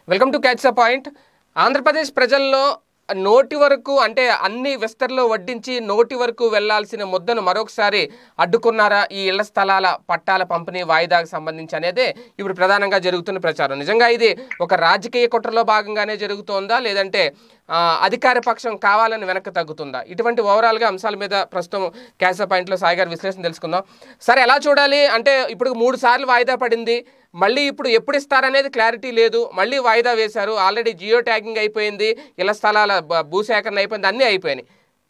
Welcome to catch the point Andhra Pradesh ప్రజల్లో నోటి వరకు అంటే అన్ని విస్తరలో వడ్డించి నోటి వరకు వెళ్లాల్సిన ముద్దను మరొకసారి అడ్డుకున్నారా ఈ ఇళ్ల స్థలాల పట్టాల పంపిణీ వాయిదాకు సంబంధించి అనేదే ఇప్పుడు ప్రధానంగా జరుగుతున్న ప్రచారం నిజంగా ఇది ఒక రాజకీయ కుట్రలో భాగంగానే జరుగుతోందా లేదంటే ఆ, అధికార పక్షం కావాలని వెనక్కి తగ్గుతుందా ఇటువంటి ఓవరాల్గా అంశాల మీద ప్రస్తుతం క్యాచ్ ద పాయింట్లో సాయి గారి విశ్లేషణ తెలుసుకుందాం సరే ఎలా చూడాలి అంటే ఇప్పుడు మూడు సార్లు వాయిదా పడింది మళ్ళీ ఇప్పుడు ఎప్పుడు ఇస్తారనేది క్లారిటీ లేదు మళ్ళీ వాయిదా వేశారు ఆల్రెడీ జియో ట్యాగింగ్ అయిపోయింది ఇళ్ల స్థలాల బ- భూసేకరణ అయిపోయింది అన్నీ అయిపోయినాయి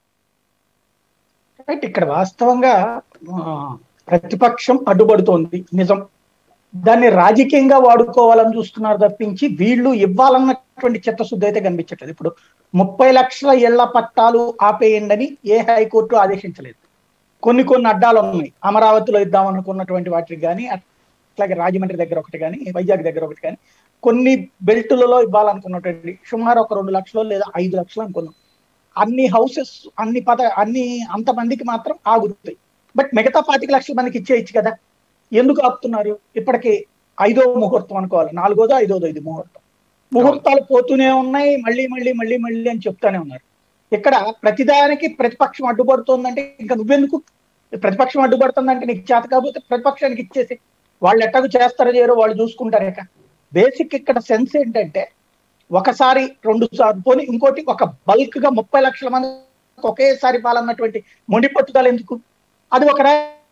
రైట్ ఇక్కడ వాస్తవంగా ఆ, ప్రతిపక్షం అడ్డుపడుతోంది నిజం దాన్ని రాజకీయంగా వాడుకోవాలని చూస్తున్నారు తప్పించి వీళ్ళు ఇవ్వాలన్నటువంటి చిత్తశుద్ధి అయితే కనిపించట్లేదు ఇప్పుడు ముప్పై లక్షల ఇళ్ల పట్టాలు ఆపేయండి ఏ హైకోర్టు ఆదేశించలేదు కొన్ని కొన్ని అడ్డాలు ఉన్నాయి అమరావతిలో ఇద్దాం అనుకున్నటువంటి వాటికి కానీ అట్లాగే రాజమండ్రి దగ్గర ఒకటి కానీ వైజాగ్ దగ్గర ఒకటి కానీ కొన్ని బెల్టులలో ఇవ్వాలనుకున్నటువంటి సుమారు ఒక రెండు లక్షలు లేదా ఐదు లక్షలు అనుకున్నాం అన్ని హౌసెస్ అన్ని పద అన్ని అంతమందికి మాత్రం ఆగుతాయి బట్ మిగతా పాతిక లక్షల మందికి ఇచ్చేయచ్చు కదా ఎందుకు ఆపుతున్నారు ఇప్పటికి ఐదో ముహూర్తం అనుకోవాలి నాలుగోదో ఐదోదో ఇది ముహూర్తం ముహూర్తాలు పోతూనే ఉన్నాయి మళ్ళీ మళ్ళీ మళ్ళీ మళ్ళీ అని చెప్తానే ఉన్నారు ఇక్కడ ప్రతిదానికి ప్రతిపక్షం అడ్డుపడుతోందంటే ఇంకా నువ్వెందుకు ప్రతిపక్షం అడ్డుపడుతుందంటే నీకు చేత కాకపోతే ప్రతిపక్షానికి ఇచ్చేసి వాళ్ళు ఎట్టకు చేస్తారో చేయరో వాళ్ళు చూసుకుంటారు ఇక బేసిక్ ఇక్కడ సెన్స్ ఏంటంటే ఒకసారి రెండు సార్లు పోనీ ఇంకోటి ఒక బల్క్ గా ముప్పై లక్షల మంది ఒకేసారి పాలన్నటువంటి మొండి పట్టుదల ఎందుకు అది ఒక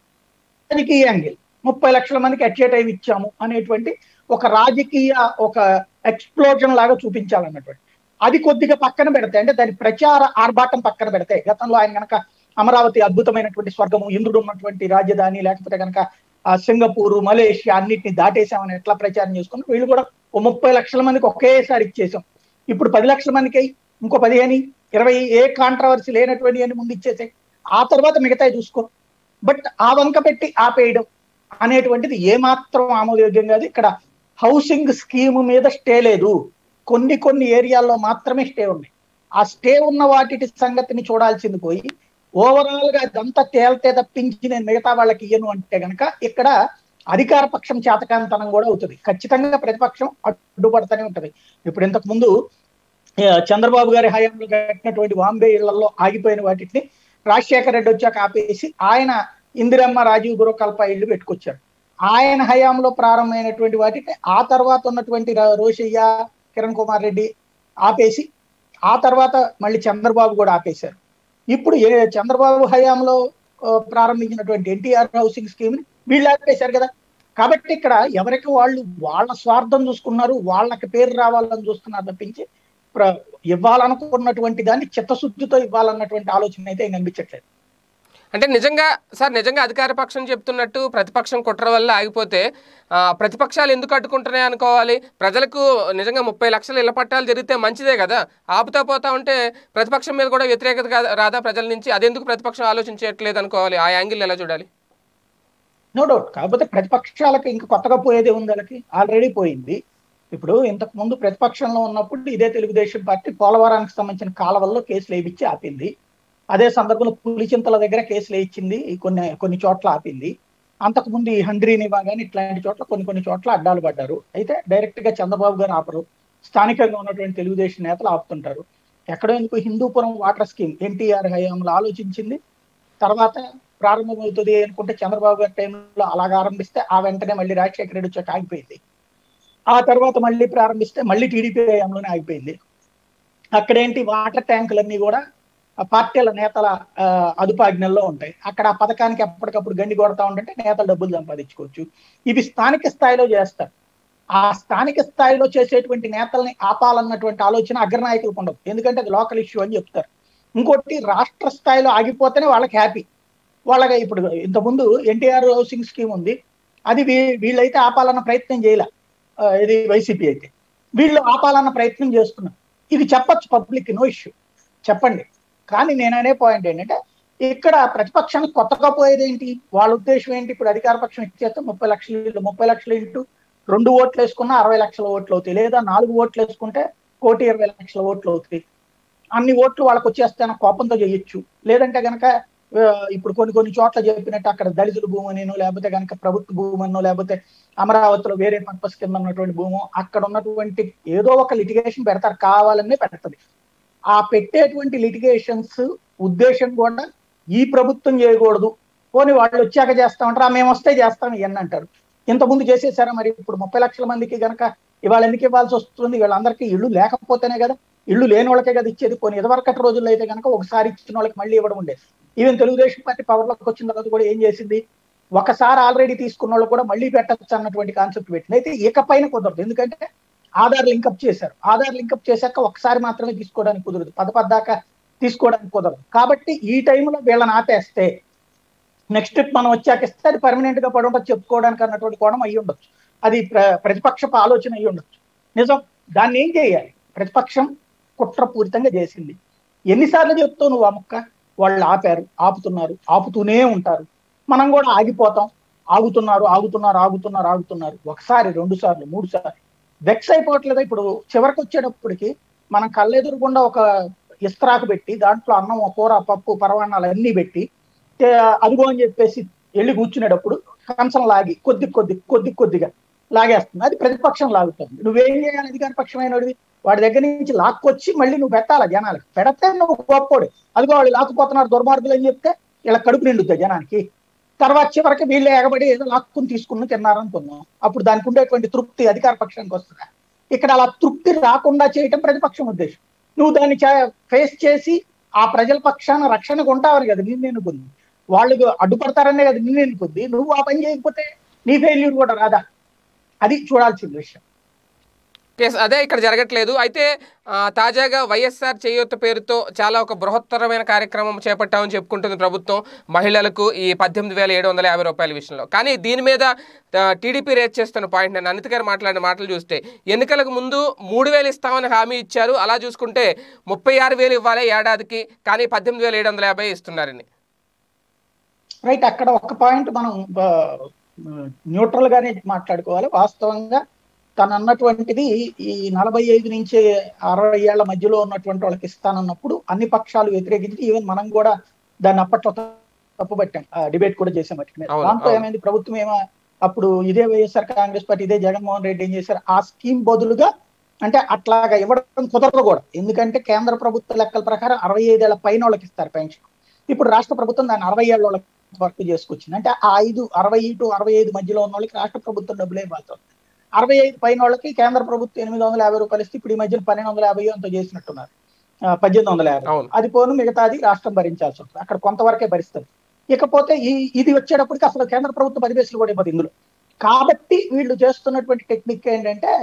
రాజకీయ యాంగిల్ ముప్పై లక్షల మందికి అట్ టైం ఇచ్చాము అనేటువంటి ఒక రాజకీయ ఒక ఎక్స్ప్లోజన్ లాగా చూపించాలన్నటువంటి అది కొద్దిగా పక్కన పెడతాయి అంటే దాని ప్రచార ఆర్భాటం పక్కన పెడతాయి గతంలో ఆయన కనుక అమరావతి అద్భుతమైనటువంటి స్వర్గము ఇంద్రుడు ఉన్నటువంటి రాజధాని లేకపోతే కనుక ఆ సింగపూర్ మలేషియా అన్నిటిని దాటేసామని ఎట్లా ప్రచారం చేసుకుని వీళ్ళు కూడా ఓ ముప్పై లక్షల మందికి ఒకేసారి ఇచ్చేసాం ఇప్పుడు పది లక్షల మందికి అయ్యి ఇంకో పదిహేను ఇరవై ఏ కాంట్రవర్సీ లేనటువంటి అని ముందు ఇచ్చేసాయి ఆ తర్వాత మిగతాయి చూసుకో బట్ ఆ వంక పెట్టి ఆపేయడం అనేటువంటిది ఏమాత్రం ఆమోదయోగ్యం కాదు ఇక్కడ హౌసింగ్ స్కీమ్ మీద స్టే లేదు కొన్ని కొన్ని ఏరియాల్లో మాత్రమే స్టే ఉన్నాయి ఆ స్టే ఉన్న వాటి సంగతిని చూడాల్సింది పోయి ఓవరాల్ గా అదంతా తేలితే తప్పించి నేను మిగతా వాళ్ళకి ఇయ్యను అంటే గనక ఇక్కడ అధికార పక్షం చేతకాంతనం కూడా అవుతుంది ఖచ్చితంగా ప్రతిపక్షం అడ్డుపడుతూనే ఉంటది ఇప్పుడు ఇంతకు ముందు ఆ, చంద్రబాబు గారి హయాంలో కట్టినటువంటి బాంబే ఇళ్లలో ఆగిపోయిన వాటిని రాజశేఖర రెడ్డి వచ్చాక ఆపేసి ఆయన ఇందిరమ్మ రాజీవ్ గురుకల్ప ఇళ్ళు పెట్టుకొచ్చారు ఆయన హయాంలో ప్రారంభమైనటువంటి వాటిని ఆ తర్వాత ఉన్నటువంటి ర- రోషయ్య కిరణ్ కుమార్ రెడ్డి ఆపేసి ఆ తర్వాత మళ్ళీ చంద్రబాబు కూడా ఆపేశారు ఇప్పుడు ఏ చంద్రబాబు హయాంలో ఆ, ప్రారంభించినటువంటి ఎన్టీఆర్ హౌసింగ్ స్కీమ్ ని వీళ్ళు ఆపేశారు కదా కాబట్టి ఇక్కడ ఎవరికి వాళ్ళు వాళ్ళ స్వార్థం చూసుకున్నారు వాళ్ళకి పేరు రావాలని చూస్తున్నారు తప్పించి ప్ర- ఇవ్వాలనుకున్నటువంటి దాన్ని చిత్తశుద్ధితో ఇవ్వాలన్నటువంటి ఆలోచన అయితే ఏం కనిపించట్లేదు అంటే నిజంగా సార్ నిజంగా అధికార పక్షం చెప్తున్నట్టు ప్రతిపక్షం కుట్ర వల్ల ఆగిపోతే ఆ, ప్రతిపక్షాలు ఎందుకు అడ్డుకుంటున్నాయి అనుకోవాలి ప్రజలకు నిజంగా ముప్పై లక్షల ఇళ్ల పట్టాలు జరిగితే మంచిదే కదా ఆపుతా పోతా ఉంటే ప్రతిపక్షం మీద కూడా వ్యతిరేకత కా- రాదా ప్రజల నుంచి అదెందుకు ప్రతిపక్షం ఆలోచించట్లేదు అనుకోవాలి ఆ యాంగిల్ ఎలా చూడాలి నో డౌట్ కాకపోతే ప్రతిపక్షాలకు ఇంకా కొత్తగా పోయేదే ఉంది వాళ్ళకి ఆల్రెడీ పోయింది ఇప్పుడు ఇంతకు ముందు ప్రతిపక్షంలో ఉన్నప్పుడు ఇదే తెలుగుదేశం పార్టీ పోలవరానికి సంబంధించిన కాలవల్లో కేసులు వేయించి ఆపింది అదే సందర్భంలో పులిచింతల దగ్గర కేసులు వేయించింది కొన్ని కొన్ని చోట్ల ఆపింది అంతకు ముందు ఈ హండ్రీని కానీ ఇట్లాంటి చోట్ల కొన్ని కొన్ని చోట్ల అడ్డాలు పడ్డారు అయితే డైరెక్ట్ గా చంద్రబాబు గారు ఆపరు స్థానికంగా ఉన్నటువంటి తెలుగుదేశం నేతలు ఆపుతుంటారు ఎక్కడో ఎందుకు హిందూపురం వాటర్ స్కీమ్ ఎన్టీఆర్ హయాంలో ఆలోచించింది తర్వాత ప్రారంభమవుతుంది అనుకుంటే చంద్రబాబు గారి టైంలో అలాగ ఆరంభిస్తే ఆ వెంటనే మళ్ళీ రాజశేఖర రెడ్డి వచ్చాక ఆగిపోయింది ఆ తర్వాత మళ్ళీ ప్రారంభిస్తే మళ్ళీ టీడీపీ హయాంలోనే ఆగిపోయింది అక్కడేంటి వాటర్ ట్యాంకులన్నీ కూడా ఆ పార్టీల నేతల ఆ, అదుపాజ్ఞల్లో ఉంటాయి అక్కడ ఆ పథకానికి ఎప్పటికప్పుడు గండి కొడతా ఉంటే నేతలు డబ్బులు సంపాదించుకోవచ్చు ఇవి స్థానిక స్థాయిలో చేస్తారు ఆ స్థానిక స్థాయిలో చేసేటువంటి నేతల్ని ఆపాలన్నటువంటి ఆలోచన అగ్రనాయకులకు ఉండదు ఎందుకంటే అది లోకల్ ఇష్యూ అని చెప్తారు ఇంకోటి రాష్ట్ర స్థాయిలో ఆగిపోతేనే వాళ్ళకి హ్యాపీ వాళ్ళకి ఇప్పుడు ఇంతకుముందు ఎన్టీఆర్ హౌసింగ్ స్కీమ్ ఉంది అది వీ- వీళ్ళైతే ఆపాలన్న ప్రయత్నం చేయలే ఆ, ఇది వైసీపీ అయితే వీళ్ళు ఆపాలన్న ప్రయత్నం చేస్తున్నారు ఇది చెప్పొచ్చు పబ్లిక్ నో ఇష్యూ చెప్పండి కానీ నేను అనే పాయింట్ ఏంటంటే ఇక్కడ ప్రతిపక్షానికి కొత్తగా పోయేది ఏంటి వాళ్ళ ఉద్దేశం ఏంటి ఇప్పుడు అధికార పక్షం ఇచ్చేస్తే ముప్పై లక్షలు ఇల్లు ముప్పై లక్షలు ఇంటూ రెండు ఓట్లు వేసుకున్నా అరవై లక్షల ఓట్లు అవుతాయి లేదా నాలుగు ఓట్లు వేసుకుంటే కోటి ఇరవై లక్షల ఓట్లు అవుతాయి అన్ని ఓట్లు వాళ్ళకి వచ్చేస్తే కోపంతో చేయొచ్చు లేదంటే గనక ఆ, ఇప్పుడు కొన్ని కొన్ని చోట్ల చెప్పినట్టు అక్కడ దళితుల భూమి అనేనో లేకపోతే కనుక ప్రభుత్వ భూమి అనో లేకపోతే అమరావతిలో వేరే పర్పస్ కింద ఉన్నటువంటి భూము అక్కడ ఉన్నటువంటి ఏదో ఒక లిటిగేషన్ పెడతారు కావాలనే పెడతది ఆ పెట్టేటువంటి లిటిగేషన్స్ ఉద్దేశం కూడా ఈ ప్రభుత్వం చేయకూడదు పోనీ వాళ్ళు వచ్చాక చేస్తామంటారు "ఆ, మేము వస్తే చేస్తాం ఇవన్నీ అంటారు ఇంతకుముందు చేసేసారా మరి ఇప్పుడు ముప్పై లక్షల మందికి గనక ఇవాళ ఎందుకు ఇవ్వాల్సి వస్తుంది వీళ్ళందరికీ ఇల్లు లేకపోతేనే కదా ఇల్లు లేని వాళ్ళకే కదా ఇచ్చేది కొన్ని ఇదివరకటి రోజుల్లో అయితే కనుక ఒకసారి ఇచ్చిన వాళ్ళకి మళ్ళీ ఇవ్వడం ఉండేది ఈవెన్ తెలుగుదేశం పార్టీ పవర్లోకి వచ్చిన తర్వాత కూడా ఏం చేసింది ఒకసారి ఆల్రెడీ తీసుకున్న వాళ్ళు కూడా మళ్ళీ పెట్టచ్చు అన్నటువంటి కాన్సెప్ట్ పెట్టింది అయితే ఇకపైన కుదరదు ఎందుకంటే ఆధార్ లింకప్ చేశారు ఆధార్ లింకప్ చేశాక ఒకసారి మాత్రమే తీసుకోవడానికి కుదరదు పద పద్దాకా తీసుకోవడానికి కుదరదు కాబట్టి ఈ టైంలో వీళ్ళని ఆపేస్తే నెక్స్ట్ ట్రిప్ మనం వచ్చాక ఇస్తే అది పర్మనెంట్ గా పడి ఉండొచ్చు చెప్పుకోవడానికి అన్నటువంటి కోణం అయ్యి ఉండొచ్చు అది ప్ర- ప్రతిపక్షపు ఆలోచన అయ్యి ఉండొచ్చు నిజం దాన్ని ఏం చేయాలి ప్రతిపక్షం కుట్రపూరితంగా చేసింది ఎన్నిసార్లు చెప్తావు నువ్వు ఆ ముక్క వాళ్ళు ఆపారు ఆపుతున్నారు ఆపుతూనే ఉంటారు మనం కూడా ఆగిపోతాం ఆగుతున్నారు ఆగుతున్నారు ఆగుతున్నారు ఆగుతున్నారు ఒకసారి రెండు సార్లు మూడు సార్లు వెక్స్ అయిపోవట్లేదా ఇప్పుడు చివరికి వచ్చేటప్పటికి మనం కళ్ళెదురకుండా ఒక ఇస్త్రాకు పెట్టి దాంట్లో అన్నం కూర పప్పు పరవాణాలు అన్ని పెట్టి తే- అదిగో అని చెప్పేసి వెళ్ళి కూర్చునేటప్పుడు కంచం లాగి కొద్ది కొద్ది కొద్ది కొద్దిగా లాగేస్తుంది అది ప్రతిపక్షం లాగుతుంది నువ్వేం చేయాలి అధికార పక్షమైనది వాడి దగ్గర నుంచి లాక్కొచ్చి మళ్ళీ నువ్వు పెట్టాలి జనాలకి పెడితే నువ్వు గొప్పోడు అదిగో వాళ్ళు లాక్కుపోతున్నారు దుర్మార్గులు అని చెప్తే ఇలా కడుపు నిండుద్ది జనానికి తర్వాత చివరికి వీళ్ళు ఎగబడి ఏదో లాక్కుని తీసుకుని తిన్నారనుకుందాం అప్పుడు దానికి ఉండేటువంటి తృప్తి అధికార పక్షానికి వస్తుందా ఇక్కడ అలా తృప్తి రాకుండా చేయటం ప్రతిపక్షం ఉద్దేశం నువ్వు దాన్ని ఫేస్ చేసి ఆ ప్రజల పక్షాన రక్షణకు ఉంటావని కదా నిన్ను ఎన్నుకుంది వాళ్ళు అడ్డుపడతారనే కదా నిన్ను ఎన్నుకుంది నువ్వు ఆ పని చేయకపోతే నీ ఫెయిల్యూర్ కూడా రాదా అది చూడాల్సిన విషయం కేసు అదే ఇక్కడ జరగట్లేదు అయితే ఆ, తాజాగా వైఎస్ఆర్ చేయూత పేరుతో చాలా ఒక బృహత్తరమైన కార్యక్రమం చేపట్టామని చెప్పుకుంటుంది ప్రభుత్వం మహిళలకు ఈ పద్దెనిమిది వేల ఏడు వందల యాభై రూపాయల విషయంలో కానీ దీని మీద ఆ, టీడీపీ రేట్ చేస్తున్న పాయింట్ నేను అనిత గారు మాట్లాడిన మాటలు చూస్తే ఎన్నికలకు ముందు మూడు వేలు ఇస్తామని హామీ ఇచ్చారు అలా చూసుకుంటే ముప్పై ఆరు వేలు ఇవ్వాలి ఏడాదికి కానీ పద్దెనిమిది వేల ఏడు వందల యాభై ఇస్తున్నారని రైట్ అక్కడ ఒక పాయింట్ మనం న్యూట్రల్ గానే మాట్లాడుకోవాలి వాస్తవంగా తను అన్నటువంటిది ఈ నలభై ఐదు నుంచి అరవై ఏళ్ల మధ్యలో ఉన్నటువంటి వాళ్ళకి ఇస్తానన్నప్పుడు అన్ని పక్షాలు వ్యతిరేకించి ఈవెన్ మనం కూడా దాన్ని అప్పట్లో తప్పుపట్టాం డిబేట్ కూడా చేసాం వాటి మీద అవును, దాంతో అవును. ఏమైంది ప్రభుత్వం ఏమో అప్పుడు ఇదే వైఎస్ఆర్ కాంగ్రెస్ పార్టీ ఇదే జగన్మోహన్ రెడ్డి ఏం చేశారు ఆ స్కీమ్ బదులుగా అంటే అట్లాగా ఇవ్వడం కుదరదు కూడా ఎందుకంటే కేంద్ర ప్రభుత్వ లెక్కల ప్రకారం అరవై ఐదేళ్ల పైన వాళ్ళకి ఇస్తారు పెన్షన్ ఇప్పుడు రాష్ట్ర ప్రభుత్వం దాన్ని అరవై ఏళ్ళ వాళ్ళకి వర్క్ చేసుకొచ్చింది అంటే ఆ ఐదు అరవై టు అరవై ఐదు మధ్యలో ఉన్న వాళ్ళకి రాష్ట్ర ప్రభుత్వం డబ్బులే ఇవ్వాల్సి వస్తుంది అరవై ఐదు పైన వాళ్ళకి కేంద్ర ప్రభుత్వం ఎనిమిది వందల యాభై రూపాయలు ఇస్తే ఇప్పుడు ఈ మధ్యన పన్నెండు వందల యాభై అంత చేసినట్టున్నారు ఆ, పద్దెనిమిది వందల యాభై అవును. అది పోను మిగతాది రాష్ట్రం భరించాల్సి వస్తుంది అక్కడ కొంతవరకే భరిస్తుంది ఇకపోతే ఈ ఇది వచ్చేటప్పటికి అసలు కేంద్ర ప్రభుత్వ పరివేశాలు కూడా ఇవ్వదు ఇందులో కాబట్టి వీళ్ళు చేస్తున్నటువంటి టెక్నిక్ ఏంటంటే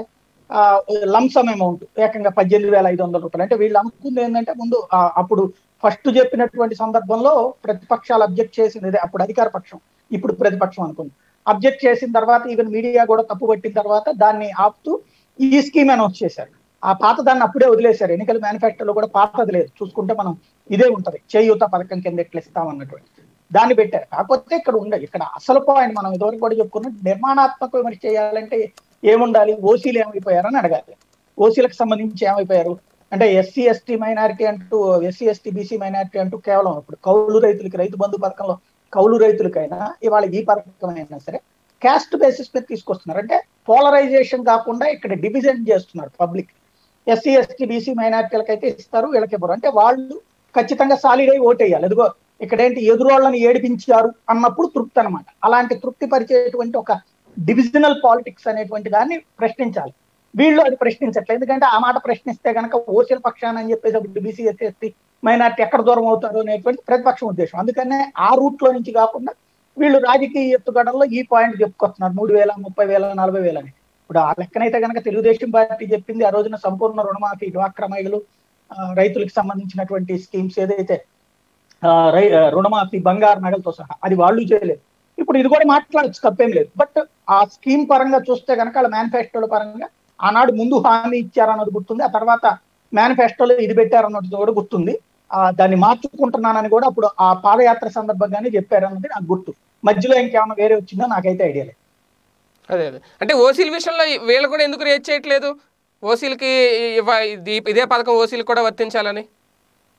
లంసమ్ అమౌంట్ ఏకంగా పద్దెనిమిది వేల ఐదు వందల రూపాయలు అంటే వీళ్ళు అనుకుంది ఏంటంటే ముందు ఆ, అప్పుడు ఫస్ట్ చెప్పినటువంటి సందర్భంలో ప్రతిపక్షాలు అబ్జెక్ట్ చేసింది ఇదే అప్పుడు అధికార పక్షం ఇప్పుడు ప్రతిపక్షం అనుకుంది అబ్జెక్ట్ చేసిన తర్వాత ఈవెన్ మీడియా కూడా తప్పు పట్టిన తర్వాత దాన్ని ఆపుతూ ఈ స్కీమ్ అనౌన్స్ చేశారు ఆ పాత దాన్ని అప్పుడే వదిలేశారు ఎన్నికల మేనిఫెస్టోలో కూడా పాతది లేదు చూసుకుంటే మనం ఇదే ఉంటది చేయూత పథకం కింద ఎట్లా ఇస్తాం అన్నటువంటి దాన్ని పెట్టారు కాకపోతే ఇక్కడ ఉండదు ఇక్కడ అసలు పాయింట్ మనం ఇదివరకు కూడా చెప్పుకున్నాం నిర్మాణాత్మక విమర్శ చేయాలంటే ఏముండాలి ఓసీలు ఏమైపోయారని అడగాలి ఓసీలకు సంబంధించి ఏమైపోయారు అంటే ఎస్సీ ఎస్టీ మైనారిటీ అంటూ ఎస్సీ ఎస్టీ బీసీ మైనారిటీ అంటూ కేవలం ఇప్పుడు కౌలు రైతులకి రైతు బంధు పథకంలో కౌలు రైతులకైనా ఇవాళ ఈ పథకం అయినా సరే క్యాస్ట్ బేసిస్ మీద తీసుకొస్తున్నారు అంటే పోలరైజేషన్ కాకుండా ఇక్కడ డివిజన్ చేస్తున్నారు పబ్లిక్ ఎస్సీ ఎస్టీ బీసీ మైనారిటీలకైతే ఇస్తారు వీళ్ళకి ఇవ్వరు అంటే వాళ్ళు ఖచ్చితంగా సాలిడ్ అయి ఓటేయాలి ఎదుగో ఇక్కడ ఏంటి ఎదురోళ్ళని ఏడిపించారు అన్నప్పుడు తృప్తి అనమాట అలాంటి తృప్తి పరిచేటువంటి ఒక డివిజనల్ పాలిటిక్స్ అనేటువంటి దాన్ని ప్రశ్నించాలి వీళ్ళు అది ప్రశ్నించట్లేదు ఎందుకంటే ఆ మాట ప్రశ్నిస్తే కనుక ఓసీల పక్షాన అని చెప్పేసి అప్పుడు బీసీ ఎస్సీ ఎస్టీ మైనార్టీ ఎక్కడ దూరం అవుతారు అనేటువంటి ప్రతిపక్షం ఉద్దేశం అందుకనే ఆ రూట్ లో నుంచి కాకుండా వీళ్ళు రాజకీయ ఎత్తుగడల్లో ఈ పాయింట్ చెప్పుకొస్తున్నారు మూడు వేల ముప్పై వేల నలభై వేల అని ఇప్పుడు ఆ లెక్కనైతే కనుక తెలుగుదేశం పార్టీ చెప్పింది ఆ రోజున సంపూర్ణ రుణమాఫీ డ్వాక్రా మహిళలు ఆ, రైతులకు సంబంధించినటువంటి స్కీమ్స్ ఏదైతే ఆ, రై- ఆ, రుణమాఫీ బంగారు నగలతో సహా అది వాళ్ళు చేయలేదు ఇప్పుడు ఇది కూడా మాట్లాడచ్చు తప్పేం లేదు బట్ ఆ స్కీమ్ పరంగా చూస్తే కనుక వాళ్ళ మేనిఫెస్టోల పరంగా ఆనాడు ముందు హామీ ఇచ్చారన్నది గుర్తుంది ఆ తర్వాత మేనిఫెస్టోలో ఇది పెట్టారన్నది కూడా గుర్తుంది ఆ దాన్ని మార్చుకుంటున్నానని కూడా అప్పుడు ఆ పాదయాత్ర సందర్భంగానే చెప్పారన్నది నాకు గుర్తు మధ్యలో ఇంకేమైనా వేరే వచ్చిందో నాకైతే ఐడియా లేదు అదే అదే అంటే ఓసీల విషయంలో వీళ్ళు కూడా ఎందుకు రేట్ చేయట్లేదు ఓసీలకి ఇవ్వ- ఇది- ఇదే పథకం ఓసీలకు కూడా వర్తించాలని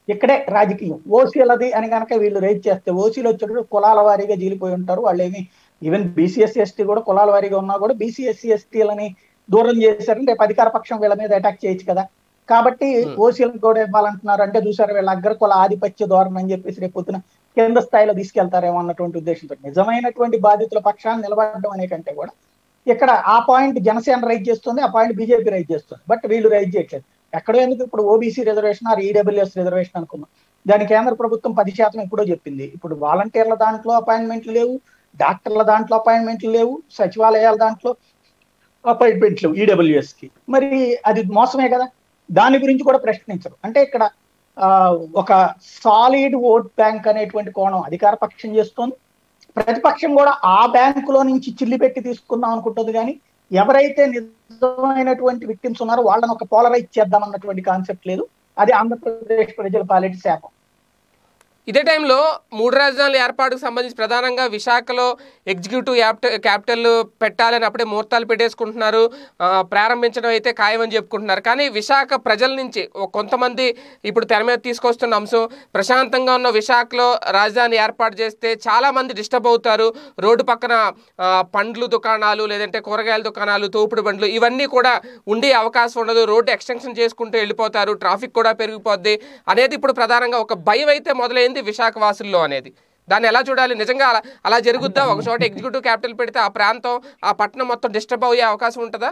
ఇక్కడే రాజకీయం ఓసీలది అని కనుక వీళ్ళు రైజ్ చేస్తే ఓసీలు వచ్చేటప్పుడు కులాల వారీగా జీలిపోయి ఉంటారు వాళ్ళు ఏమి ఈవెన్ బీసీఎస్సీ ఎస్టీ కూడా కులాల వారీగా ఉన్నా కూడా బీసీఎస్సీ ఎస్టీలని దూరం చేశారంటే రేపు అధికార పక్షం వీళ్ళ మీద అటాక్ చేయొచ్చు కదా కాబట్టి Hmm. ఓసీలకు కూడా ఇవ్వాలంటున్నారు అంటే చూసారు వీళ్ళ అగ్ర కుల ఆధిపత్య ధోరణి అని చెప్పేసి రేపు పొద్దున కింద స్థాయిలో తీసుకెళ్తారేమో అన్నటువంటి ఉద్దేశంతో నిజమైనటువంటి బాధితుల పక్షాన్ని నిలబడడం అనే కంటే కూడా ఇక్కడ ఆ పాయింట్ జనసేన రైజ్ చేస్తుంది ఆ పాయింట్ బీజేపీ రైజ్ చేస్తుంది బట్ వీళ్ళు రైజ్ చేయట్లేదు ఎక్కడో ఎందుకు ఇప్పుడు OBC reservation or EWS reservation అనుకున్నాం దాని కేంద్ర ప్రభుత్వం పది శాతం ఎప్పుడో చెప్పింది ఇప్పుడు వాలంటీర్ల దాంట్లో అపాయింట్మెంట్లు లేవు డాక్టర్ల దాంట్లో అపాయింట్మెంట్లు లేవు సచివాలయాల దాంట్లో అపాయింట్మెంట్లు ఈడబ్ల్యూఎస్ కి మరి అది మోసమే కదా దాని గురించి కూడా ప్రశ్నించరు అంటే ఇక్కడ ఆ, ఒక సాలిడ్ ఓట్ బ్యాంక్ అనేటువంటి కోణం అధికార పక్షం చేస్తోంది ప్రతిపక్షం కూడా ఆ బ్యాంకులో నుంచి చిల్లి పెట్టి తీసుకుందాం అనుకుంటుంది కానీ ఎవరైతే నిజమైనటువంటి విక్టిమ్స్ ఉన్నారో వాళ్ళని ఒక పోలరైజ్ చేద్దాం అన్నటువంటి కాన్సెప్ట్ లేదు అది ఆంధ్రప్రదేశ్ ప్రజల పాలిటి శాపం ఇదే టైంలో మూడు రాజధానుల ఏర్పాటుకు సంబంధించి ప్రధానంగా విశాఖలో ఎగ్జిక్యూటివ్ యాప్ట- క్యాపిటల్ పెట్టాలని అప్పుడే ముహూర్తాలు పెట్టేసుకుంటున్నారు ఆ, ప్రారంభించడం అయితే ఖాయమని చెప్పుకుంటున్నారు కానీ విశాఖ ప్రజల నుంచి ఓ కొంతమంది ఇప్పుడు తెర మీద తీసుకొస్తున్న అంశం ప్రశాంతంగా ఉన్న విశాఖలో రాజధాని ఏర్పాటు చేస్తే చాలా మంది డిస్టర్బ్ అవుతారు రోడ్డు పక్కన ఆ, పండ్లు దుకాణాలు లేదంటే కూరగాయల దుకాణాలు తోపుడు బండ్లు ఇవన్నీ కూడా ఉండే అవకాశం ఉండదు రోడ్డు ఎక్స్టెన్షన్ చేసుకుంటూ వెళ్ళిపోతారు ట్రాఫిక్ కూడా పెరిగిపోద్ది అనేది ఇప్పుడు ప్రధానంగా ఒక భయం అయితే మొదలైంది విశాఖ వాసుల్లో అనేది దాన్ని ఎలా చూడాలి నిజంగా అలా అలా జరుగుద్దా ఒక చోట ఎగ్జిక్యూటివ్ క్యాపిటల్ పెడితే ఆ ప్రాంతం ఆ పట్టణం మొత్తం డిస్టర్బ్ అయ్యే అవకాశం ఉంటుందా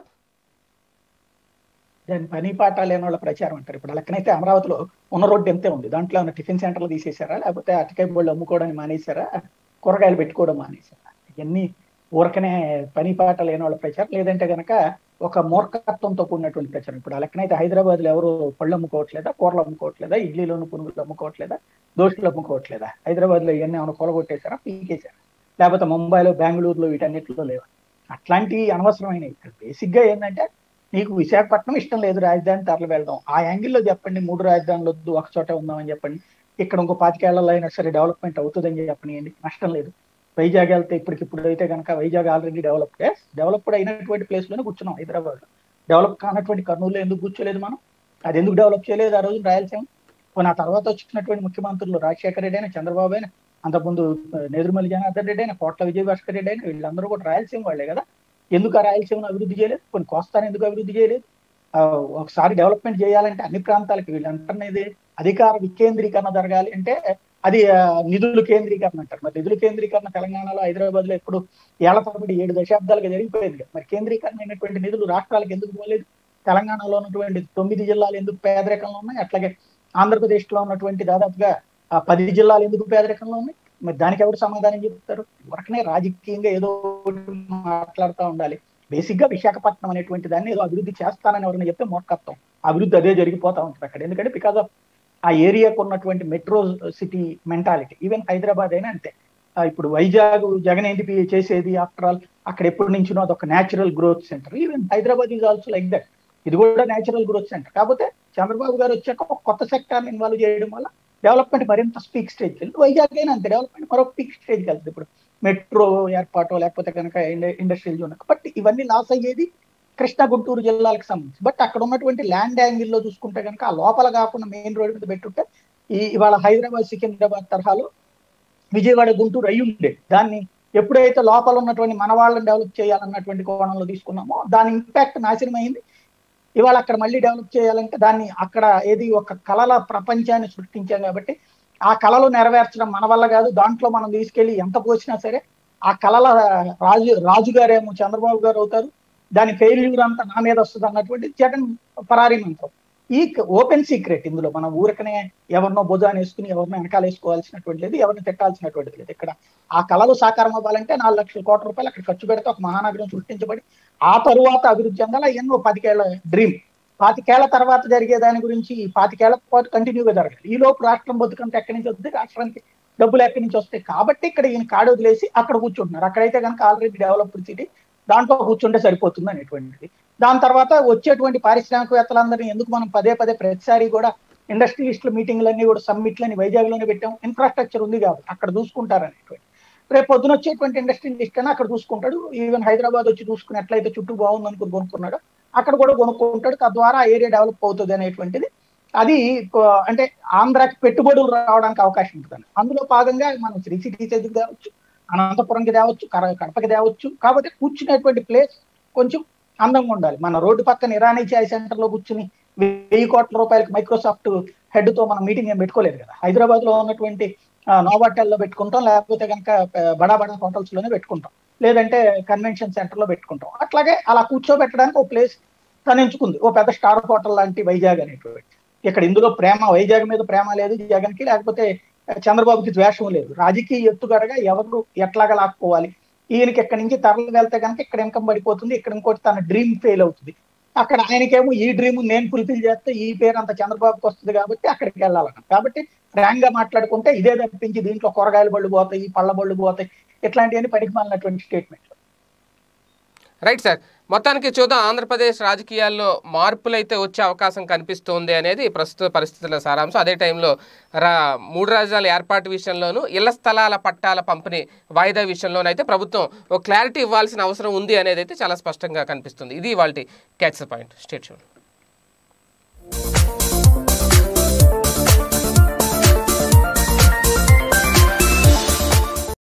దాని పని పాట లేని వాళ్ళ ప్రచారం అంటారు ఇప్పుడు లెక్కనైతే అమరావతిలో ఉన్న రోడ్డు ఎంతే ఉంది దాంట్లో ఉన్న టిఫిన్ సెంటర్లు తీసేశారా లేకపోతే అటకాయ బోళ్ళు అమ్ముకోవడానికి మానేశారా కూరగాయలు పెట్టుకోవడం మానేశారా ఇవన్నీ ఊరకనే పని పాట లేని వాళ్ళ ప్రచారం లేదంటే గనక ఒక మూర్ఖత్వంతో కూడినటువంటి ప్రచారం ఇప్పుడు ఆ లెక్కనైతే హైదరాబాద్ లో ఎవరు పళ్ళు అమ్ముకోవట్లేదా కూరలు అమ్ముకోవట్లేదా ఇడ్లీలోను పునుగులు అమ్ముకోవట్లేదా దోశలు అమ్ముకోవట్లేదా హైదరాబాద్ లో ఇవన్నీ ఏమైనా కొలగొట్టేశారా పీకేశారా లేకపోతే ముంబైలో బెంగళూరులో వీటన్నిటిలో లేవు అట్లాంటివి అనవసరమైనవి ఇక్కడ బేసిక్ గా ఏంటంటే నీకు విశాఖపట్నం ఇష్టం లేదు రాజధాని తరలి వెళ్దాం ఆ యాంగిల్లో చెప్పండి మూడు రాజధానులు వద్దు ఒక చోట ఉందామని చెప్పండి ఇక్కడ ఇంకో పాతికేళ్లలో అయినా సరే డెవలప్మెంట్ అవుతుందని చెప్పండి నష్టం లేదు వైజాగ్ వెళ్తే ఇప్పటికిప్పుడు అయితే కనుక వైజాగ్ ఆల్రెడీ డెవలప్ డెవలప్డ్ అయినటువంటి ప్లేస్ లోనే కూర్చున్నాం హైదరాబాద్ లో డెవలప్ కానటువంటి కర్నూలులో ఎందుకు కూర్చోలేదు మనం అది ఎందుకు డెవలప్ చేయలేదు ఆ రోజు రాయలసీమ పోనీ ఆ తర్వాత వచ్చినటువంటి ముఖ్యమంత్రులు రాజశేఖర రెడ్డి అయినా చంద్రబాబు అయినా అంతకుముందు నేదురుమల్లి జనార్దన్ రెడ్డి అయినా కోట్ల విజయభాస్కర్ రెడ్డి అయినా వీళ్ళందరూ కూడా రాయలసీమ వాళ్ళే కదా ఎందుకు ఆ రాయలసీమను అభివృద్ధి చేయలేదు కొన్ని కోస్తాను ఎందుకు అభివృద్ధి చేయలేదు ఆ, ఒకసారి డెవలప్మెంట్ చేయాలంటే అన్ని ప్రాంతాలకి వీళ్ళు అంటున్నది అధికార వికేంద్రీకరణ జరగాలి అంటే అది ఆ, నిధులు కేంద్రీకరణ అంటారు మరి నిధుల కేంద్రీకరణ తెలంగాణలో హైదరాబాద్ లో ఇప్పుడు ఏళ్ల తరబడి ఏడు దశాబ్దాలుగా జరిగిపోయింది కదా. మరి కేంద్రీకరణ అయినటువంటి నిధులు రాష్ట్రాలకు ఎందుకు పోలేదు తెలంగాణలో ఉన్నటువంటి తొమ్మిది జిల్లాలు ఎందుకు పేదరికంలో ఉన్నాయి అట్లాగే ఆంధ్రప్రదేశ్ లో ఉన్నటువంటి దాదాపుగా ఆ పది జిల్లాలు ఎందుకు పేదరికంలో ఉన్నాయి మరి దానికి ఎవరు సమాధానం చెప్తారు వరకనే రాజకీయంగా ఏదో ఒకటి మాట్లాడుతూ ఉండాలి బేసిక్ గా విశాఖపట్నం అనేటువంటి దాన్ని ఏదో అభివృద్ధి చేస్తానని ఎవరైనా చెప్తే మూర్ఖత్వం అభివృద్ధి అదే జరిగిపోతా ఉంటుంది అక్కడ ఎందుకంటే బికాజ్ ఆఫ్ ఆ ఏరియాకు ఉన్నటువంటి metro city mentality even Hyderabad అయినా అంతే ఆ, ఇప్పుడు వైజాగ్ జగన్ ఏంటి చేసేది ఆఫ్టర్ ఆల్ అక్కడ ఎప్పటి నుంచినో అదొక natural growth centre even Hyderabad is also like that ఇది కూడా న్యాచురల్ గ్రోత్ సెంటర్ కాకపోతే చంద్రబాబు గారు వచ్చాక ఒక కొత్త సెక్టర్ ఇన్వాల్వ్ చేయడం వల్ల డెవలప్మెంట్ మరింత పీక్ స్టేజ్ వెళ్ళి వైజాగ్ అయినా అంతే డెవలప్మెంట్ మరొక పీక్ స్టేజ్కి వెళ్తుంది ఇప్పుడు మెట్రో ఏర్పాటు లేకపోతే కనుక ఇండస్ట్రియల్ జోన్ బట్ ఇవన్నీ లాస్ అయ్యేది కృష్ణా గుంటూరు జిల్లాలకు సంబంధించి బట్ అక్కడ ఉన్నటువంటి ల్యాండ్ యాంగిల్లో చూసుకుంటే కనుక ఆ లోపల కాకుండా మెయిన్ రోడ్ మీద పెట్టుంటే ఈ ఇవాళ హైదరాబాద్ సికింద్రాబాద్ తరహాలో విజయవాడ గుంటూరు అయి ఉండే దాన్ని ఎప్పుడైతే లోపల ఉన్నటువంటి మన వాళ్ళని డెవలప్ చేయాలన్నటువంటి కోణంలో తీసుకున్నామో దాని ఇంపాక్ట్ నాశనం అయింది ఇవాళ అక్కడ మళ్ళీ డెవలప్ చేయాలంటే దాన్ని అక్కడ ఏది ఒక కళల ప్రపంచాన్ని సృష్టించాం కాబట్టి ఆ కళలు నెరవేర్చడం మన వల్ల కాదు దాంట్లో మనం తీసుకెళ్లి ఎంత పోసినా సరే ఆ కళల రాజు రాజుగారేమో చంద్రబాబు గారు అవుతారు దాని ఫెయిల్యూర్ అంతా నా మీద వస్తుంది అన్నటువంటి జగన్ పరారీ మంత్రం ఈ ఓపెన్ సీక్రెట్ ఇందులో మనం ఊరకనే ఎవరినో భుజాన్ని వేసుకుని ఎవరినో వెనకాల వేసుకోవాల్సినటువంటి లేదు ఎవరిని తిట్టాల్సినటువంటి లేదు ఇక్కడ ఆ కళలు సాకారం అవ్వాలంటే నాలుగు లక్షల కోట్ల రూపాయలు అక్కడ ఖర్చు పెడితే ఒక మహానగరం సృష్టించబడి ఆ తరువాత అభివృద్ధి చెందాల ఎన్నో పాతికేళ్ల డ్రీమ్ పాతికేళ్ల తర్వాత జరిగే దాని గురించి ఈ పాతికేళ్ల పాటు కంటిన్యూగా జరగాలి ఈ లోపు రాష్ట్రం బతుకంటే ఎక్కడి నుంచి వస్తుంది రాష్ట్రానికి డబ్బులు ఎక్కడి నుంచి వస్తాయి కాబట్టి ఇక్కడ ఈయన కాడు వదిలేసి అక్కడ కూర్చుంటున్నారు అక్కడైతే కనుక ఆల్రెడీ డెవలప్డ్ సిటీ దాంట్లో కూర్చుంటే సరిపోతుంది అనేటువంటిది దాని తర్వాత వచ్చేటువంటి పారిశ్రామికవేత్తలందరినీ ఎందుకు మనం పదే పదే ప్రతిసారి కూడా ఇండస్ట్రియలిస్టుల మీటింగ్లన్నీ కూడా సమ్మిట్లని వైజాగ్ లోనే పెట్టాం ఇన్ఫ్రాస్ట్రక్చర్ ఉంది కాబట్టి అక్కడ చూసుకుంటారు అనేటువంటి రేపు పొద్దున వచ్చేటువంటి ఇండస్ట్రియలిస్ట్ అని అక్కడ చూసుకుంటాడు ఈవెన్ హైదరాబాద్ వచ్చి చూసుకుని ఎట్లయితే చుట్టూ బాగుంది అనుకుని కొనుక్కున్నాడు అక్కడ కూడా కొనుక్కుంటాడు తద్వారా ఆ ఏరియా డెవలప్ అవుతుంది అనేటువంటిది అది ఆ, అంటే ఆంధ్రాకి పెట్టుబడులు రావడానికి అవకాశం ఉంటుంది అందులో భాగంగా మనం శ్రీ సిటీ చదువు తేవచ్చు అనంతపురంకి తేవచ్చు కర- కడపకి తేవచ్చు కాబట్టి కూర్చునేటువంటి ప్లేస్ కొంచెం అందంగా ఉండాలి మన రోడ్డు పక్కన ఇరానీ చాయ్ సెంటర్ లో కూర్చుని వెయ్యి కోట్ల రూపాయలకి మైక్రోసాఫ్ట్ హెడ్ తో మనం మీటింగ్ ఏం పెట్టుకోలేదు కదా హైదరాబాద్ లో ఉన్నటువంటి నోవాటెల్ లో పెట్టుకుంటాం లేకపోతే కనుక బడా బడా హోటల్స్ లోనే పెట్టుకుంటాం లేదంటే కన్వెన్షన్ సెంటర్ లో పెట్టుకుంటాం అట్లాగే అలా కూర్చోబెట్టడానికి ఒక ప్లేస్ తను ఎంచుకుంది ఓ పెద్ద స్టార్ హోటల్ లాంటి వైజాగ్ అనేటువంటి ఇక్కడ ఇందులో ప్రేమ వైజాగ్ మీద ప్రేమ లేదు జగన్ కి లేకపోతే చంద్రబాబుకి ద్వేషం లేదు రాజకీయ ఎత్తుగడగా ఎవరు ఎట్లాగా లాక్కోవాలి ఈయనకి ఎక్కడి నుంచి తరలి వెళ్తే కనుక ఇక్కడ ఇన్కమ్ పడిపోతుంది ఇక్కడ ఇంకోటి తన డ్రీమ్ ఫెయిల్ అవుతుంది అక్కడ ఆయనకేమో ఈ డ్రీమ్ నేను ఫుల్ఫిల్ చేస్తే ఈ పేరు అంత చంద్రబాబుకి వస్తుంది కాబట్టి అక్కడికి వెళ్ళాలన్న కాబట్టి ఫ్రాంక్ గా మాట్లాడుకుంటే ఇదే తప్పించి దీంట్లో కూరగాయల బళ్ళు పోతాయి పళ్ళ బళ్ళు పోతాయి ఇట్లాంటివన్నీ పనికి మాలినటువంటి స్టేట్మెంట్ రైట్ సార్ మొత్తానికి చూద్దాం ఆంధ్రప్రదేశ్ రాజకీయాల్లో మార్పులు అయితే వచ్చే అవకాశం కనిపిస్తోంది అనేది ప్రస్తుత పరిస్థితుల సారాంశం అదే టైంలో రా మూడు రాజధానుల ఏర్పాటు విషయంలోనూ ఇళ్ల స్థలాల పట్టాల పంపిణీ వాయిదా విషయంలోనైతే ప్రభుత్వం ఒక క్లారిటీ ఇవ్వాల్సిన అవసరం ఉంది అనేది అయితే చాలా స్పష్టంగా కనిపిస్తుంది ఇది వాళ్ళ క్యాచ్ పాయింట్ స్టేట్